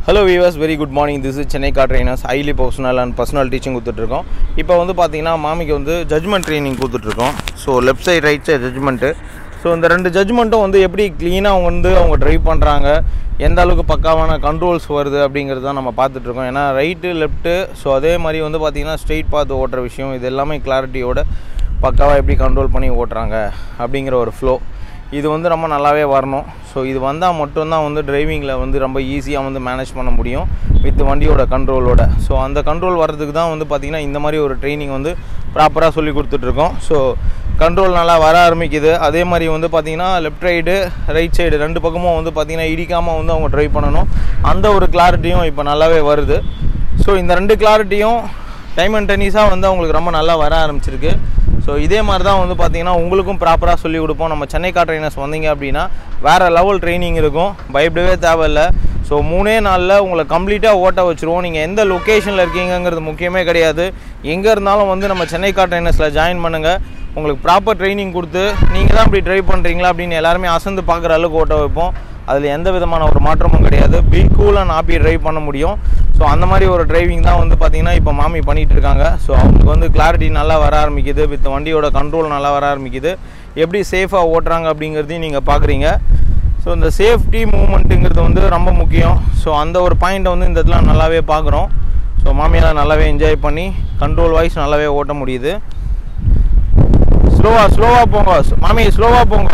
hello viewers very good morning this is Chennai car trainers highly personal and personal teaching கொடுத்துட்ருக்கோம் இப்போ வந்து பார்த்தீங்கன்னா மாமிக்கு வந்து ஜட்மெண்ட் ட்ரைனிங் கொடுத்துட்ருக்கோம் so left side right side judgement so இந்த ரெண்டு ஜட்மெண்ட்டும் வந்து எப்படி க்ளீனாக வந்து அவங்க ட்ரைவ் பண்ணுறாங்க எந்த அளவுக்கு பக்காவான கண்ட்ரோல்ஸ் வருது அப்படிங்கிறது தான் நம்ம பார்த்துட்ருக்கோம் ஏன்னா ரைட்டு லெஃப்ட்டு ஸோ அதே மாதிரி வந்து பார்த்திங்கன்னா ஸ்ட்ரெயிட் பார்த்து ஓட்டுற விஷயம் இது எல்லாமே கிளாரிட்டியோட பக்காவாக எப்படி கண்ட்ரோல் பண்ணி ஓட்டுறாங்க அப்படிங்கிற ஒரு ஃப்ளோ இது வந்து ரொம்ப நல்லாவே வரணும் ஸோ இது வந்தால் மட்டும்தான் வந்து டிரைவிங்கில் வந்து ரொம்ப ஈஸியாக வந்து மேனேஜ் பண்ண முடியும் வித் வண்டியோட கண்ட்ரோலோட ஸோ அந்த கண்ட்ரோல் வர்றதுக்கு தான் வந்து பார்த்திங்கன்னா இந்த மாதிரி ஒரு ட்ரைனிங் வந்து ப்ராப்பராக சொல்லி கொடுத்துட்ருக்கோம் ஸோ கண்ட்ரோல் நல்லா வர ஆரம்பிக்குது அதே மாதிரி வந்து பார்த்திங்கன்னா லெஃப்ட் ரைடு ரைட் சைடு ரெண்டு பக்கமும் வந்து பார்த்திங்கன்னா இடிக்காமல் வந்து அவங்க ட்ரைவ் பண்ணணும் அந்த ஒரு கிளாரிட்டியும் இப்போ நல்லாவே வருது ஸோ இந்த ரெண்டு கிளாரிட்டியும் டைம் அண்ட் டென்னிஸாக வந்து அவங்களுக்கு ரொம்ப நல்லா வர ஆரம்பிச்சிருக்கு ஸோ இதே மாதிரி தான் வந்து பார்த்தீங்கன்னா உங்களுக்கும் ப்ராப்பராக சொல்லிக் கொடுப்போம் நம்ம சென்னை கார் ட்ரைனர்ஸ் வந்தீங்க அப்படின்னா வேறு லெவல் ட்ரைனிங் இருக்கும் பயப்படவே தேவையில்ல ஸோ மூணே நாளில் உங்களை கம்ப்ளீட்டாக ஓட்ட வச்சுருவோம் நீங்கள் எந்த லொக்கேஷனில் இருக்கீங்கங்கிறது முக்கியமே கிடையாது எங்கே இருந்தாலும் வந்து நம்ம சென்னை கார் ட்ரைனர்ஸில் ஜாயின் பண்ணுங்கள் உங்களுக்கு ப்ராப்பர் ட்ரைனிங் கொடுத்து நீங்கள் தான் இப்படி ட்ரைவ் பண்ணுறீங்களா அப்படின்னு எல்லாருமே அசந்து பார்க்குற அளவுக்கு ஓட்ட வைப்போம் அதில் எந்த விதமான ஒரு மாற்றமும் கிடையாது be cool and happy drive பண்ண முடியும் ஸோ அந்த மாதிரி ஒரு டிரைவிங் தான் வந்து பார்த்திங்கன்னா இப்போ மாமி பண்ணிகிட்டு இருக்காங்க ஸோ அவங்களுக்கு வந்து கிளாரிட்டி நல்லா வர ஆரம்பிக்குது வித் வண்டியோட கண்ட்ரோல் நல்லா வர ஆரம்பிக்குது எப்படி சேஃபாக ஓட்டுறாங்க அப்படிங்கிறதையும் நீங்கள் பார்க்குறீங்க ஸோ இந்த சேஃப்டி மூமெண்ட்டுங்கிறது வந்து ரொம்ப முக்கியம் ஸோ அந்த ஒரு பாயிண்ட்டை வந்து இந்த இடத்துல நல்லாவே பார்க்குறோம் ஸோ மாமியெல்லாம் நல்லாவே என்ஜாய் பண்ணி கண்ட்ரோல் வைஸ் நல்லாவே ஓட்ட முடியுது ஸ்லோவாக ஸ்லோவாக போங்க மாமி ஸ்லோவாக போங்க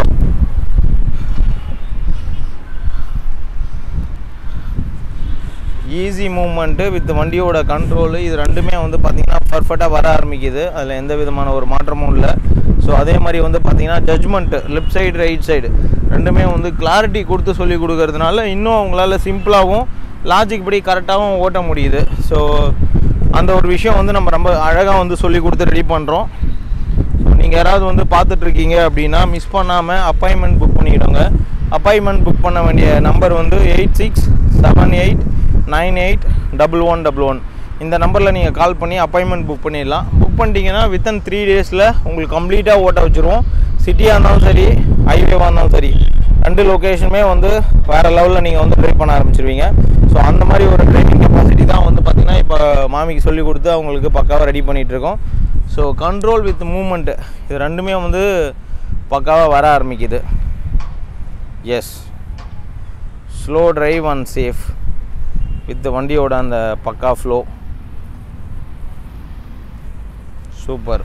ஈஸி மூவ்மெண்ட்டு வித் வண்டியோட கண்ட்ரோலு இது ரெண்டுமே வந்து பார்த்திங்கன்னா பர்ஃபெக்டாக வர ஆரம்பிக்குது அதில் எந்த விதமான ஒரு மாற்றமும் இல்லை ஸோ அதே மாதிரி வந்து பார்த்திங்கன்னா judgement left side right side ரெண்டுமே வந்து கிளாரிட்டி கொடுத்து சொல்லி கொடுக்கறதுனால இன்னும் அவங்களால சிம்பிளாகவும் லாஜிக் படி கரெக்டாகவும் ஓட்ட முடியுது ஸோ அந்த ஒரு விஷயம் வந்து நம்ம ரொம்ப அழகாக வந்து சொல்லி கொடுத்து ரெடி பண்ணுறோம் நீங்கள் யாராவது வந்து பார்த்துட்ருக்கீங்க அப்படின்னா மிஸ் பண்ணாமல் அப்பாயின்மெண்ட் புக் பண்ணிக்கிடுங்க அப்பாயின்மெண்ட் புக் பண்ண வேண்டிய நம்பர் வந்து eight six seven eight nine eight double one double one இந்த நம்பரில் நீங்கள் கால் பண்ணி அப்பாயின்மெண்ட் புக் பண்ணிடலாம் புக் பண்ணிட்டீங்கன்னா வித்தின் த்ரீ டேஸில் உங்களுக்கு கம்ப்ளீட்டாக ஓட்ட வச்சுருவோம் சிட்டியாக இருந்தாலும் சரி ஹைவேவாக இருந்தாலும் சரி ரெண்டு லொக்கேஷனுமே வந்து வேறு லெவலில் நீங்கள் வந்து ட்ரைவ் பண்ண ஆரம்பிச்சிருவீங்க ஸோ அந்த மாதிரி ஒரு ட்ரைவிங் கெப்பாசிட்டி தான் வந்து பார்த்திங்கன்னா இப்போ மாமிக்கு சொல்லி கொடுத்து அவங்களுக்கு பக்காவாக ரெடி பண்ணிகிட்ருக்கோம் ஸோ கண்ட்ரோல் வித் மூமெண்ட்டு இது ரெண்டுமே வந்து பக்காவாக வர ஆரம்பிக்குது yes slow drive and safe with வண்டியோட அந்த பக்கா ஃப்ளோ சூப்பர்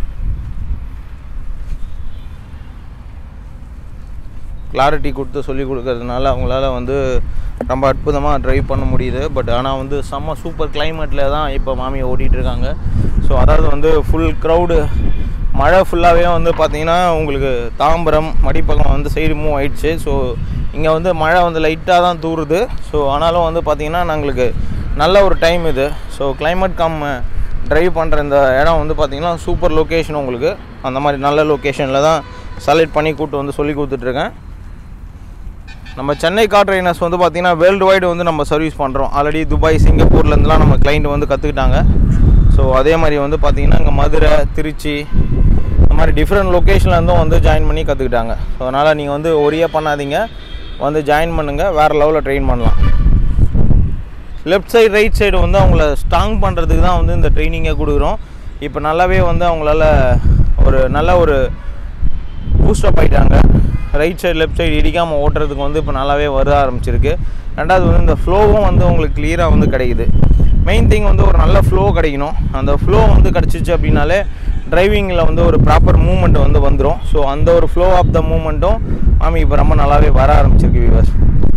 கிளாரிட்டி கொடுத்து சொல்லி கொடுக்கறதுனால அவங்களால வந்து ரொம்ப அற்புதமாக ட்ரைவ் பண்ண முடியுது பட் ஆனால் வந்து செம்ம சூப்பர் கிளைமேட்டில் தான் இப்போ மாமி ஓட்டிகிட்டு இருக்காங்க ஸோ அதாவது வந்து ஃபுல் க்ரௌடு மழை ஃபுல்லாகவே வந்து பார்த்திங்கன்னா உங்களுக்கு தாம்பரம் மடிப்பக்கம் வந்து சைடு மூவ் ஆயிடுச்சு ஸோ இங்கே வந்து மழை வந்து லைட்டாக தான் தூருது ஸோ ஆனாலும் வந்து பார்த்திங்கன்னா நாங்களுக்கு நல்ல ஒரு டைம் இது ஸோ கிளைமேட் கம் ட்ரைவ் பண்ணுற இந்த இடம் வந்து பார்த்திங்கன்னா சூப்பர் லொக்கேஷன் உங்களுக்கு அந்த மாதிரி நல்ல லொக்கேஷனில் தான் செலக்ட் பண்ணி கூப்பிட்டு வந்து சொல்லி கொடுத்துட்ருக்கேன் நம்ம சென்னை கார் ட்ரைனர்ஸ் வந்து பார்த்திங்கன்னா வேர்ல்டு வைடு வந்து நம்ம சர்வீஸ் பண்ணுறோம் ஆல்ரெடி துபாய் சிங்கப்பூர்லேருந்துலாம் நம்ம கிளைண்ட் வந்து கற்றுக்கிட்டாங்க ஸோ அதே மாதிரி வந்து பார்த்திங்கன்னா இங்கே மதுரை திருச்சி இந்த மாதிரி டிஃப்ரெண்ட் லொக்கேஷன்லேருந்தும் வந்து ஜாயின் பண்ணி கற்றுக்கிட்டாங்க ஸோ அதனால் நீங்கள் வந்து ஒரே பண்ணாதீங்க வந்து ஜாயின் பண்ணுங்கள் வேறு லெவலில் ட்ரெயின் பண்ணலாம் லெஃப்ட் சைடு ரைட் சைடு வந்து அவங்கள ஸ்ட்ராங் பண்ணுறதுக்கு தான் வந்து இந்த ட்ரைனிங்கை கொடுக்குறோம் இப்போ நல்லாவே வந்து அவங்களால ஒரு நல்ல ஒரு பூஸ்டப் ஆகிட்டாங்க ரைட் சைடு லெஃப்ட் சைடு இடிக்காமல் ஓட்டுறதுக்கு வந்து இப்போ நல்லாவே வர ஆரம்பிச்சிருக்கு ரெண்டாவது வந்து இந்த ஃப்ளோவும் வந்து உங்களுக்கு கிளியராக வந்து கிடைக்குது மெயின் திங் வந்து ஒரு நல்ல ஃப்ளோ கிடைக்கணும் அந்த ஃப்ளோ வந்து கிடச்சிச்சு அப்படின்னாலே டிரைவிங்கில் வந்து ஒரு ப்ராப்பர் மூமெண்ட் வந்து வந்துடும் ஸோ அந்த ஒரு ஃப்ளோ ஆஃப் த மூமெண்ட்டும் மாமி இப்போ ரொம்ப நல்லாவே வர ஆரம்பிச்சிருக்கு வியூவர்ஸ்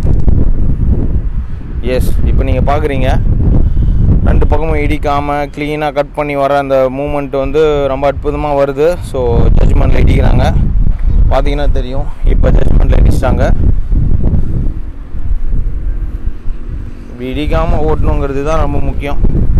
எஸ் இப்போ நீங்கள் பார்க்குறீங்க ரெண்டு பக்கமும் இடிக்காமல் க்ளீனாக கட் பண்ணி வர அந்த மூமெண்ட் வந்து ரொம்ப அற்புதமாக வருது ஸோ ஜட்ஜ்மெண்ட்டில் இடிக்கிறாங்க பார்த்தீங்கன்னா தெரியும் இப்போ ஜட்ஜ்மெண்ட்டில் இடிச்சிட்டாங்க இப்படி இடிக்காமல் ஓட்டணுங்கிறது தான் ரொம்ப முக்கியம்